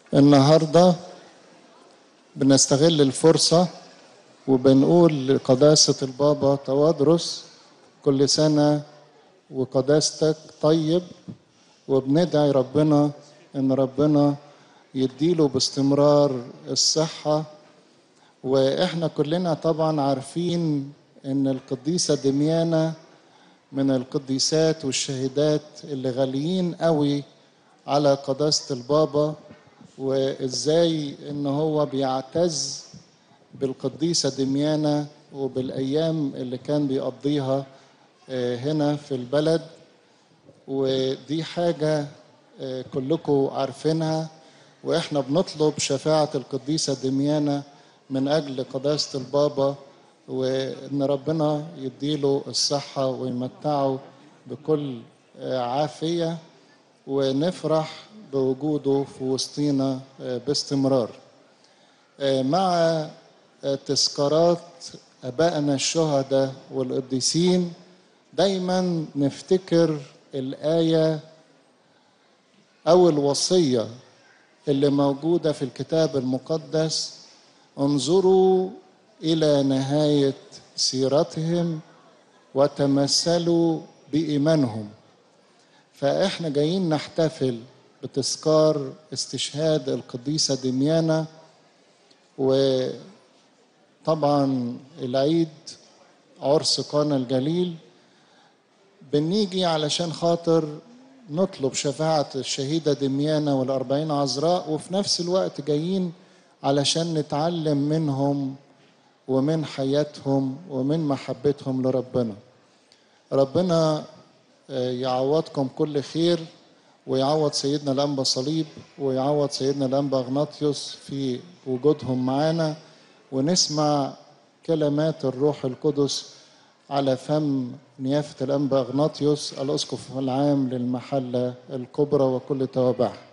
النهارده بنستغل الفرصة وبنقول لقداسة البابا توادرس كل سنة وقداستك طيب وبندعي ربنا إن ربنا يديله باستمرار الصحة وإحنا كلنا طبعا عارفين إن القديسة دميانة من القديسات والشهيدات اللي غاليين قوي على قداسة البابا وإزاي إن هو بيعتز بالقديسة دميانة وبالأيام اللي كان بيقضيها هنا في البلد ودي حاجة كلكم عارفينها وإحنا بنطلب شفاعة القديسة دميانة من أجل قداسة البابا وإن ربنا يديله الصحة ويمتعه بكل عافية ونفرح بوجوده في وسطينا باستمرار مع تذكارات أبائنا الشهداء والقديسين دايما نفتكر الآية أو الوصية اللي موجودة في الكتاب المقدس انظروا إلى نهاية سيرتهم وتمثلوا بإيمانهم فإحنا جايين نحتفل بتذكار استشهاد القديسة دميانة وطبعا العيد عرس قانا الجليل بنيجي علشان خاطر نطلب شفاعة الشهيدة دميانة والأربعين عذراء وفي نفس الوقت جايين علشان نتعلم منهم ومن حياتهم ومن محبتهم لربنا ربنا يعوضكم كل خير ويعوض سيدنا الأنبا صليب ويعوض سيدنا الأنبا أغناطيوس في وجودهم معانا ونسمع كلمات الروح القدس على فم نيافة الأنبا أغناطيوس الأسقف العام للمحلة الكبرى وكل توابعها